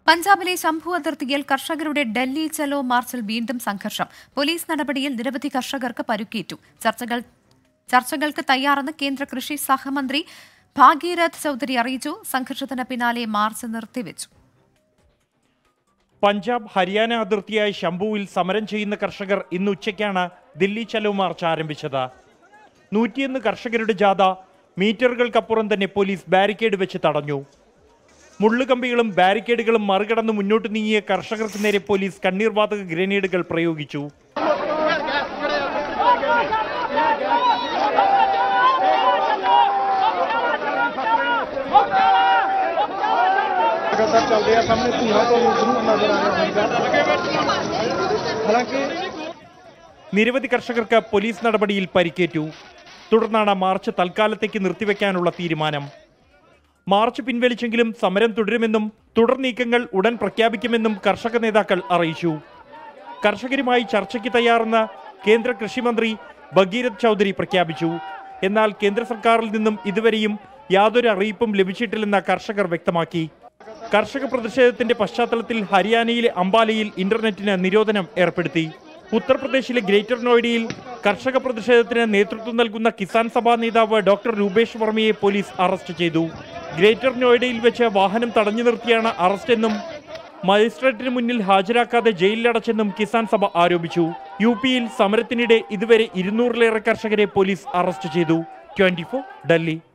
പഞ്ചാബിലെ ശംഭു അതിർത്തിയിൽ കർഷകരുടെ ഡൽഹി ചലോ മാർച്ചിൽ വീണ്ടും സംഘർഷം പോലീസ് നടപടിയിൽ നിരവധി കർഷകർക്ക് പരുക്കേറ്റു ചർച്ചകൾ ചർച്ചകൾക്ക് തയ്യാറെന്ന് കേന്ദ്ര കൃഷി സഹമന്ത്രി ഭാഗീരഥ് ചൌധരി അറിയിച്ചു സംഘർഷത്തിന് പിന്നാലെ മാർച്ച് നിർത്തിവെച്ചു പഞ്ചാബ് ഹരിയാന അതിർത്തിയായ ശംഭുവിൽ സമരം ചെയ്യുന്ന കർഷകർ ഇന്ന് ഉച്ചയ്ക്കാണ് ദില്ലി ചലോ മാർച്ച് ആരംഭിച്ചത് നൂറ്റിയൊന്ന് കർഷകരുടെ ജാഥ മീറ്ററുകൾക്കപ്പുറം തന്നെ പോലീസ് ബാരിക്കേഡ് വെച്ച് തടഞ്ഞു മുള്ളുകമ്പികളും ബാരിക്കേഡുകളും മറികടന്ന് മുന്നോട്ട് നീങ്ങിയ കർഷകർക്ക് നേരെ പോലീസ് കണ്ണീർവാതക ഗ്രനേഡുകൾ പ്രയോഗിച്ചു लगातार चल रहा सामने धुआं ਤੁਹਾਨੂੰ ਜ਼ਰੂਰ ਨਜ਼ਰ ਆ ਰਿਹਾ ਹੋਵੇਗਾ ਹਾਲਾਂਕਿ നിരവധി കർഷകർക്ക് പോലീസ് നടപടിയിൽ പരിക്കേറ്റു തുടർന്നാണ് മാർച്ച് തൽക്കാലത്തേക്ക് നിർത്തിവെക്കാനുള്ള തീരുമാനം മാർച്ച് പിൻവലിച്ചെങ്കിലും സമരം തുടരുമെന്നും തുടർ നീക്കങ്ങൾ ഉടൻ പ്രഖ്യാപിക്കുമെന്നും കർഷക നേതാക്കൾ അറിയിച്ചു കർഷകരുമായി ചർച്ചയ്ക്ക് തയ്യാറെന്ന് കേന്ദ്ര കൃഷിമന്ത്രി ഭഗീരഥ് ചൗധരി പ്രഖ്യാപിച്ചു എന്നാൽ കേന്ദ്ര സർക്കാരിൽ നിന്നും ഇതുവരെയും യാതൊരു അറിയിപ്പും ലഭിച്ചിട്ടില്ലെന്ന് കർഷകർ വ്യക്തമാക്കി കർഷക പ്രതിഷേധത്തിന്റെ പശ്ചാത്തലത്തിൽ ഹരിയാനയിലെ അംബാലയിൽ ഇന്റർനെറ്റിന് നിരോധനം ഏർപ്പെടുത്തി ഉത്തർപ്രദേശിലെ ഗ്രേറ്റർ നോയിഡയിൽ കർഷക പ്രതിഷേധത്തിന് നേതൃത്വം നൽകുന്ന കിസാൻ സഭാ നേതാവ് ഡോക്ടർ രൂപേഷ് വർമ്മയെ പോലീസ് അറസ്റ്റ് ചെയ്തു ഗ്രേറ്റർ നോയിഡയിൽ വെച്ച് വാഹനം തടഞ്ഞു നിർത്തിയാണ് അറസ്റ്റെന്നും മജിസ്ട്രേറ്റിന് മുന്നിൽ ഹാജരാക്കാതെ ജയിലിലടച്ചെന്നും കിസാൻ സഭ ആരോപിച്ചു യു പിയിൽ സമരത്തിനിടെ ഇതുവരെ ഇരുന്നൂറിലേറെ കർഷകരെ പോലീസ് അറസ്റ്റ് ചെയ്തു ട്വന്റി ഡൽഹി